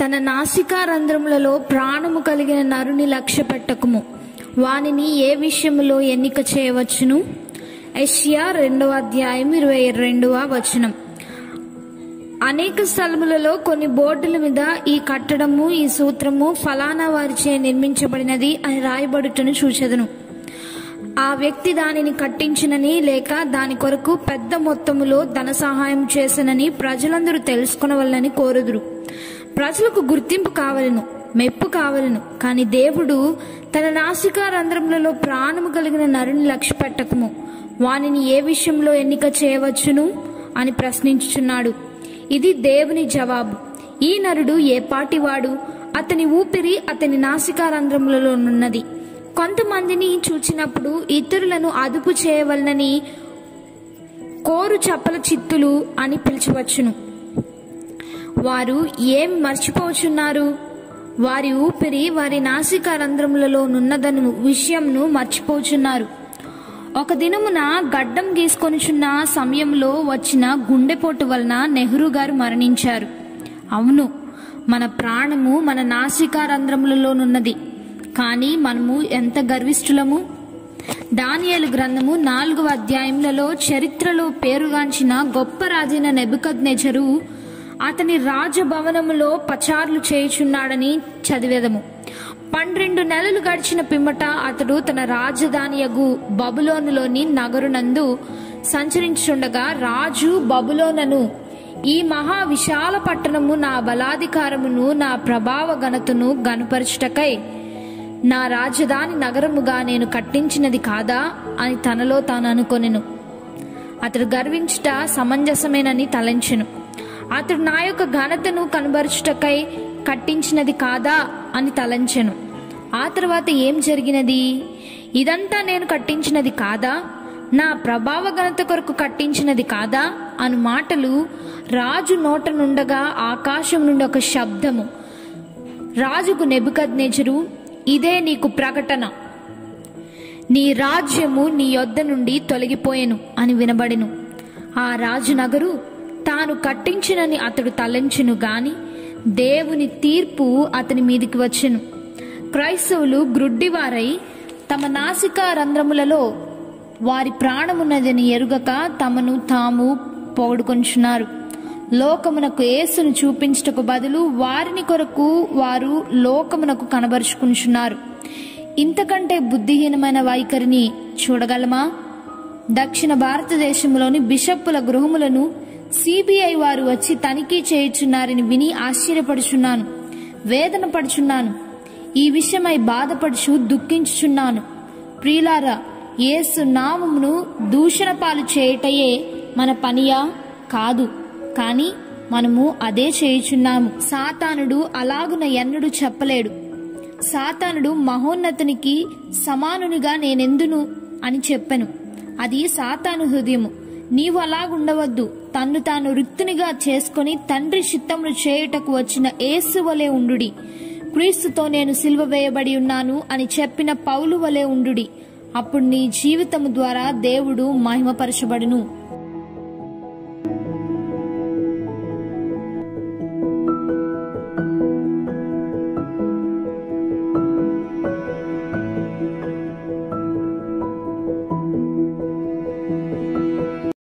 తన నాసికా రంధ్రములలో ప్రాణము కలిగిన నరుని లక్ష్య పెట్టకుము వానిని ఏ విషయములో ఎన్నిక చేయవచ్చును ఎషియా రెండవ అధ్యాయం ఇరవై రెండవ వచనం అనేక స్థలములలో కొన్ని బోర్డుల మీద ఈ కట్టడము ఈ సూత్రము ఫలానా వారిచే నిర్మించబడినది అని రాయబడుటను చూచెదను ఆ వ్యక్తి దానిని కట్టించినని లేక దాని కొరకు పెద్ద మొత్తములో ధన సహాయం చేసనని ప్రజలందరూ తెలుసుకొనవలనని కోరుదురు ప్రజలకు గుర్తింపు కావలను మెప్పు కావలను కానీ దేవుడు తన నాసికా రంధ్రములలో ప్రాణము కలిగిన నరుని లక్ష్య పెట్టకము వానిని ఏ విషయంలో ఎన్నిక చేయవచ్చును అని ప్రశ్నించుచున్నాడు ఇది దేవుని జవాబు ఈ నరుడు ఏ పాటివాడు అతని ఊపిరి అతని నాసికా రంధ్రములలోనున్నది కొంతమందిని చూచినప్పుడు ఇతరులను అదుపు చేయవలనని కోరు చప్పల చిత్తులు అని పిలిచవచ్చును వారు ఏం మర్చిపోచున్నారు వారి ఊపిరి వారి నాసికా రంధ్రములలో నున్నదను విషయంను మర్చిపోచున్నారు ఒక దినమున గడ్డం గీసుకొనిచున్న సమయంలో వచ్చిన గుండెపోటు వలన నెహ్రూ గారు మరణించారు అవును మన ప్రాణము మన నాసికా రంధ్రములలోనున్నది కానీ మనము ఎంత గర్విష్ఠులము దానియేలు గ్రంథము నాలుగవ అధ్యాయములలో చరిత్రలో పేరుగాంచిన గొప్ప రాజైన నెబుకద్నెజరు అతని రాజభవనములో పచార్లు చేయుచున్నాడని చదివేదము పన్నెండు నెలలు గడిచిన పిమ్మట అతడు తన రాజధానియగు బబులోనులోని నగరునందు సంచరించుండగా రాజు బబులోనను ఈ మహా విశాల పట్టణము నా బలాధికారమును నా ప్రభావ ఘనతను గనుపరచుటకై నా రాజధాని నగరముగా నేను కట్టించినది కాదా అని తనలో తాను అనుకొనెను అతడు గర్వించుట సమంజసమేనని తలంచెను అతడు నా యొక్క ఘనతను కనబరుచుటకై కట్టించినది కాదా అని తలంచెను ఆ తర్వాత ఏం జరిగినది ఇదంతా నేను కట్టించినది కాదా నా ప్రభావ ఘనత కొరకు కట్టించినది కాదా అను మాటలు రాజు నోట నుండగా ఆకాశం నుండి ఒక శబ్దము రాజుకు నెబుకద్నేజరు ఇదే నీకు ప్రకటన నీ రాజ్యము నీ యొద్ద నుండి తొలగిపోయెను అని వినబడెను ఆ రాజు నగరు తాను కట్టించినని అతడు తలంచెను గాని దేవుని తీర్పు అతని మీదికి వచ్చెను క్రైస్తవులు గ్రుడ్డివారై తమ నాసికా రంధ్రములలో వారి ప్రాణమున్నదని ఎరుగక తమను తాము పొగడుకొంచున్నారు లోకమునకు యేసును చూపించుటకు బదులు వారిని కొరకు వారు లోకమునకు కనబరుచుకుంటున్నారు ఇంతకంటే బుద్ధిహీనమైన వైఖరిని చూడగలమా దక్షిణ భారతదేశంలోని బిషప్పుల గృహములను సిబిఐ వారు వచ్చి తనిఖీ చేయుచున్నారని విని ఆశ్చర్యపడుచున్నాను వేదన పడుచున్నాను ఈ విషయమై బాధపడుచు దుఃఖించుచున్నాను ప్రియులారా యేసు నామమును దూషణ పాలు చేయుటయే మన పనియా కాదు కానీ మనము అదే చేయుచున్నాము సాతానుడు అలాగున ఎన్నడూ చెప్పలేడు సాతానుడు మహోన్నతునికి సమానునిగా నేనెందును అని చెప్పెను అది సాతాను హృదయము నీవు అలాగుండవద్దు తన్ను తాను రిక్తునిగా చేసుకొని తండ్రి చిత్తములు చేయుటకు వచ్చిన యేసు వలె ఉండుడి క్రీస్తుతో నేను సిల్వ వేయబడి ఉన్నాను అని చెప్పిన పౌలు వలె ఉండుడి అప్పుడు నీ జీవితము ద్వారా దేవుడు మహిమపరచబడును